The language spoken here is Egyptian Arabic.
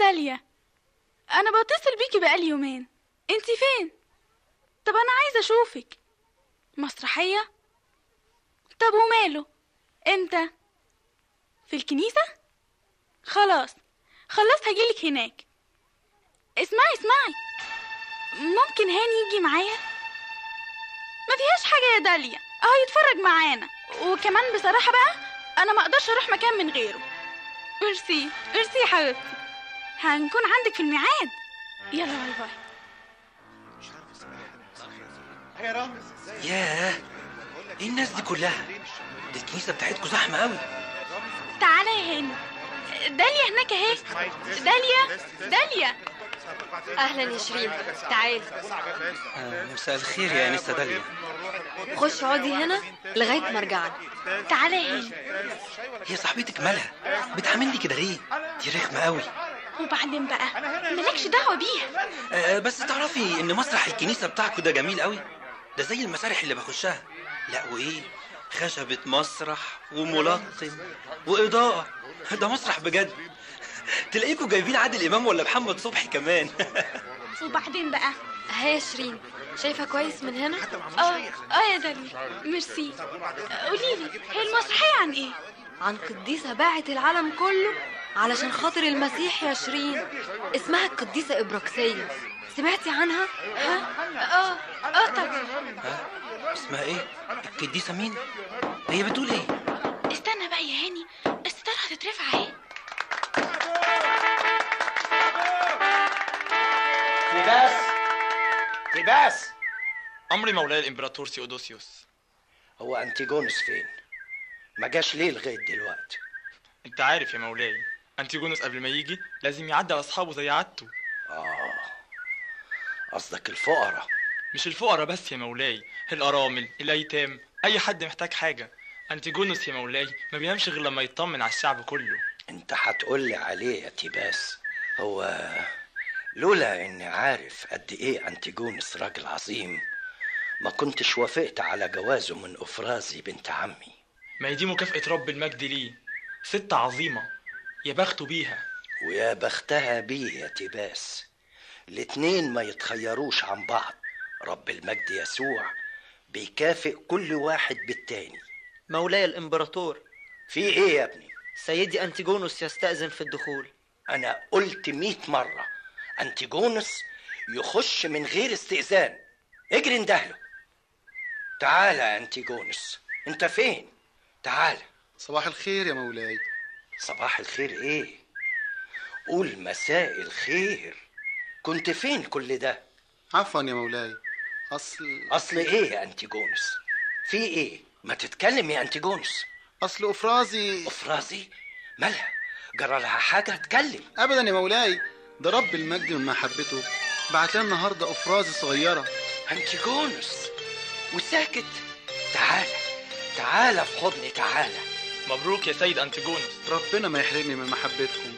داليا انا بتصل بيكي بقالي يومين انتي فين طب انا عايزه اشوفك مسرحيه طب وماله امتى في الكنيسه خلاص خلصت هجيلك هناك اسمعي اسمعي ممكن هاني يجي معايا ما فيهاش حاجه يا داليا اهو يتفرج معانا وكمان بصراحه بقى انا ما اقدرش اروح مكان من غيره ميرسي ميرسي يا حبيبتي هنكون عندك في الميعاد يلا باي باي ياه ايه الناس دي كلها دي الكنيسه بتاعتكم زحمه قوي تعالى يا هاني داليا هناك اهي داليا داليا اهلا يا شيرين تعالي آه مساء الخير يا انسه داليا خش اقعدي هنا لغايه ما ارجع تعالى يا هاني هي صاحبتك مالها بتعاملني كده ليه دي رخمه قوي وبعدين بقى مالكش دعوه بيها آه بس تعرفي ان مسرح الكنيسه بتاعكم ده جميل قوي ده زي المسارح اللي بخشها لا وايه خشبة مسرح وملطم وإضاءة ده مسرح بجد تلاقيكوا جايبين عادل إمام ولا محمد صبحي كمان وبعدين بقى ها يا شيرين شايفه كويس من هنا اه اه يا داليا ميرسي قولي لي هي المسرحيه عن ايه عن قديسه باعت العالم كله علشان خاطر المسيح يا شيرين اسمها القديسه ابراكسيه سمعتي عنها ها اه اه طبعا ها اسمها ايه القديسه مين هي بتقول ايه استنى بقى يا هاني الستاره هتترفع اهي تيباس تيباس أمر مولاي الإمبراطور سيودوسيوس هو انتيجونس فين ما جاش ليه لغايه دلوقتي أنت عارف يا مولاي أنتيجونوس قبل ما يجي لازم يعدي على أصحابه زي عادته اه قصدك الفقراء مش الفقراء بس يا مولاي الأرامل الأيتام أي حد محتاج حاجة أنتيجونوس يا مولاي ما بينامش غير لما يطمن على الشعب كله انت هتقول لي عليه يا تيباس هو لولا اني عارف قد ايه انتيجونس راجل عظيم ما كنتش وافقت على جوازه من افرازي بنت عمي ما هي دي مكافأة رب المجد ليه ست عظيمة يا بخته بيها ويا بختها بيه يا تيباس الاتنين ما يتخيروش عن بعض رب المجد يسوع بيكافئ كل واحد بالتاني مولاي الإمبراطور في ايه يا ابني سيدي أنتيجونوس يستأذن في الدخول انا قلت مئة مرة انتيجونس يخش من غير استئذان اجري اندهله تعالى يا انتيجونس انت فين تعالى صباح الخير يا مولاي صباح الخير ايه قول مساء الخير كنت فين كل ده عفوا يا مولاي اصل اصل ايه يا انتيجونس في ايه ما تتكلم يا انتيجونس اصل افرازي افرازي مالها جرى لها حاجه اتكلم ابدا يا مولاي ده رب المجد من محبته بعت لنا النهارده افرازي صغيره انتيجونس وساكت تعالى تعالى في حضني تعالى مبروك يا سيد أنتيجونوس ربنا ما يحرمني من محبتكم